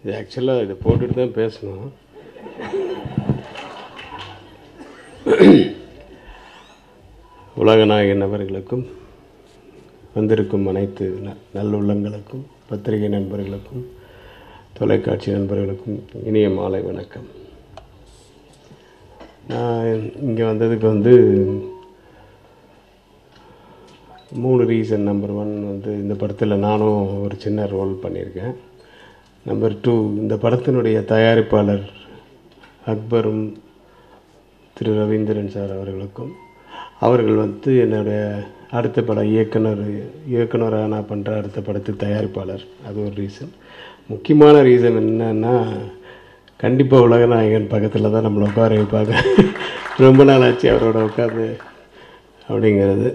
இது ஆக்சுவலாக இதை போட்டுட்டு தான் பேசணும் உலகநாயகன் அவர்களுக்கும் வந்திருக்கும் அனைத்து ந- நல்லுள்ளங்களுக்கும் பத்திரிகை நண்பர்களுக்கும் தொலைக்காட்சி நண்பர்களுக்கும் இனிய மாலை வணக்கம் நான் இங்கே வந்ததுக்கு வந்து மூணு ரீசன் நம்பர் ஒன் வந்து இந்த படத்தில் நானும் ஒரு சின்ன ரோல் பண்ணியிருக்கேன் நம்பர் டூ இந்த படத்தினுடைய தயாரிப்பாளர் அக்பரும் திரு ரவீந்திரன் சார் அவர்களுக்கும் அவர்கள் வந்து என்னுடைய அடுத்த படம் இயக்குனர் இயக்குனராக நான் பண்ணுற அடுத்த படத்துக்கு தயாரிப்பாளர் அது ஒரு ரீசன் முக்கியமான ரீசன் என்னன்னா கண்டிப்பாக உலகநாயகன் பக்கத்தில் தான் நம்மளை உட்கார வைப்பாங்க ரொம்ப நாள் ஆச்சு அவரோட உட்காந்து அப்படிங்கிறது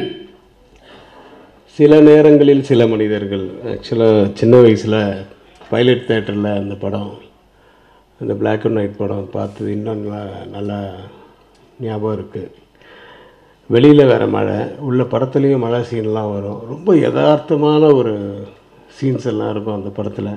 சில நேரங்களில் சில மனிதர்கள் ஆக்சுவலாக சின்ன வயசில் பைலட் தேட்டரில் அந்த படம் அந்த Black அண்ட் ஒயிட் படம் பார்த்தது இன்னும் நல்லா நல்லா ஞாபகம் இருக்குது வெளியில் வேறு மழை உள்ள படத்துலேயும் மழை சீன்லாம் வரும் ரொம்ப யதார்த்தமான ஒரு சீன்ஸ் எல்லாம் இருக்கும் அந்த படத்தில்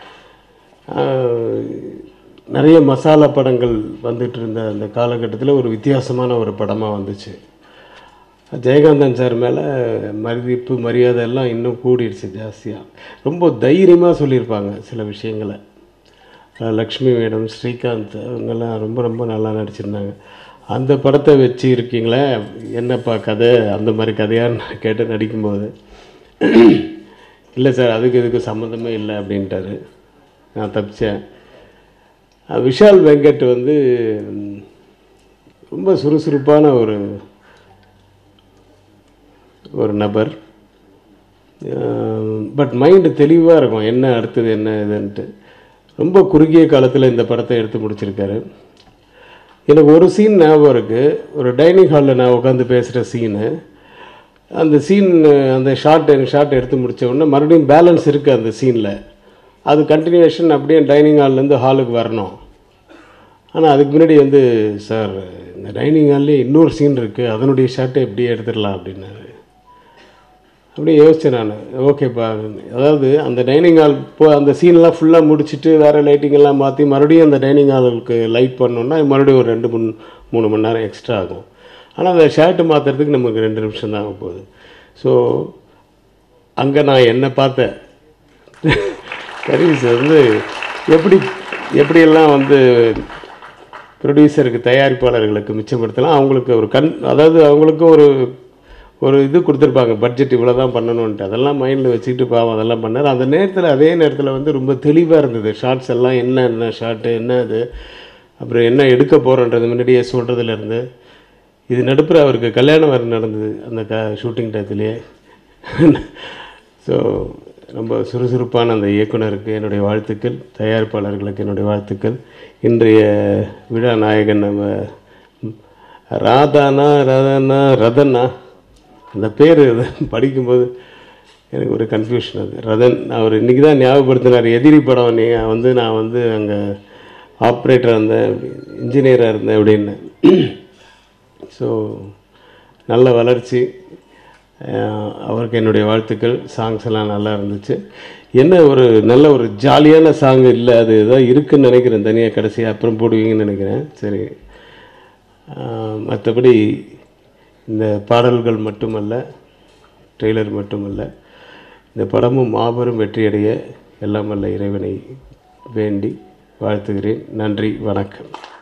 நிறைய மசாலா படங்கள் வந்துட்டு இருந்த அந்த காலகட்டத்தில் ஒரு வித்தியாசமான ஒரு படமாக வந்துச்சு ஜெயகாந்தன் சார் மேலே மதிப்பு மரியாதை எல்லாம் இன்னும் கூடிடுச்சு ஜாஸ்தியாக ரொம்ப தைரியமாக சொல்லியிருப்பாங்க சில விஷயங்களை அஹ் லக்ஷ்மி மேடம் ஸ்ரீகாந்த் அவங்கெல்லாம் ரொம்ப ரொம்ப நல்லா நடிச்சிருந்தாங்க அந்த படத்தை வச்சு இருக்கீங்களே என்னப்பா கதை அந்த மாதிரி கதையான்னு நான் கேட்டு நடிக்கும்போது இல்லை சார் அதுக்கு இதுக்கு சம்மந்தமே இல்லை அப்படின்ட்டாரு நான் தப்பிச்சேன் அஹ் விஷால் வெங்கட் வந்து ம், ரொம்ப சுறுசுறுப்பான ஒரு ஒரு நபர் பட் மைண்டு தெளிவாக இருக்கும் என்ன அடுத்தது என்ன இதுன்ட்டு ரொம்ப குறுகிய காலத்தில் இந்த படத்தை எடுத்து முடிச்சிருக்காரு எனக்கு ஒரு சீன் ஞாபகம் இருக்குது ஒரு டைனிங் ஹாலில் நான் உட்காந்து பேசுகிற சீனு அந்த சீன் அந்த ஷார்ட் எனக்கு ஷார்ட் எடுத்து முடிச்ச உடனே மறுபடியும் பேலன்ஸ் இருக்குது அந்த சீனில் அது கண்டினியூஷன் அப்படியே டைனிங் ஹால்லேருந்து ஹாலுக்கு வரணும் ஆனால் அதுக்கு முன்னாடி வந்து சார் இந்த டைனிங் ஹால்லே இன்னொரு சீன் இருக்குது அதனுடைய ஷார்ட்டை எப்படியே எடுத்துடலாம் அப்படின்னாரு அப்படியே யோசித்தேன் நான் ஓகேப்பா அதாவது அந்த டைனிங் ஹால் இப்போ அந்த சீன்லாம் ஃபுல்லாக முடிச்சுட்டு வேறு லைட்டிங் எல்லாம் மாற்றி மறுபடியும் அந்த டைனிங் ஹாலுக்கு லைட் பண்ணோன்னா மறுபடியும் ஒரு ரெண்டு மூணு மூணு மணி நேரம் எக்ஸ்ட்ரா ஆகும் ஆனால் அந்த ஷர்ட்டு மாற்றுறதுக்கு நமக்கு ரெண்டு நிமிஷம் தான் ஆக போகுது ஸோ அங்கே நான் என்ன பார்த்தேன் கரீஸ் வந்து எப்படி எப்படியெல்லாம் வந்து ப்ரொடியூசருக்கு தயாரிப்பாளர்களுக்கு மிச்சப்படுத்தலாம் அவங்களுக்கு ஒரு கண் அதாவது அவங்களுக்கு ஒரு ஒரு இது கொடுத்துருப்பாங்க பட்ஜெட் இவ்வளோ தான் பண்ணணுன்ட்டு அதெல்லாம் மைண்டில் வச்சுக்கிட்டு பாவம் அதெல்லாம் பண்ணார் அந்த நேரத்தில் அதே நேரத்தில் வந்து ரொம்ப தெளிவாக இருந்தது ஷார்ட்ஸ் எல்லாம் என்ன என்ன ஷார்ட்டு என்ன இது அப்புறம் என்ன எடுக்க போகிறோன்றது முன்னாடியே சொல்கிறதுலேருந்து இது நடுப்புற அவருக்கு கல்யாணம் வேறு நடந்தது அந்த க ஷூட்டிங் டயத்துலேயே ஸோ ரொம்ப சுறுசுறுப்பான அந்த இயக்குனருக்கு என்னுடைய வாழ்த்துக்கள் தயாரிப்பாளர்களுக்கு என்னுடைய வாழ்த்துக்கள் இன்றைய விழா நாயகன் நம்ம ராதானா ரதனா ரதனா அந்த பேர் படிக்கும்போது எனக்கு ஒரு கன்ஃபியூஷன் அது ரதன் அவர் இன்றைக்கி தான் ஞாபகப்படுத்தினார் எதிரி படம் நீ வந்து நான் வந்து அங்கே ஆப்ரேட்டராக இருந்தேன் இன்ஜினியராக இருந்தேன் அப்படின்னு ஸோ நல்ல வளர்ச்சி அஹ் அவருக்கு என்னுடைய வாழ்த்துக்கள் சாங்ஸ் எல்லாம் நல்லா இருந்துச்சு என்ன ஒரு நல்ல ஒரு ஜாலியான சாங் இல்லை அது ஏதாவது இருக்குன்னு நினைக்கிறேன் தனியாக கடைசியாக அப்புறம் போடுவீங்கன்னு நினைக்கிறேன் சரி அஹ் மற்றபடி இந்த பாடல்கள் மட்டுமல்ல ட்ரெய்லர் மட்டுமல்ல இந்த படமும் மாபெரும் வெற்றியடைய எல்லாம் வல்ல இறைவனை வேண்டி வாழ்த்துகிறேன் நன்றி வணக்கம்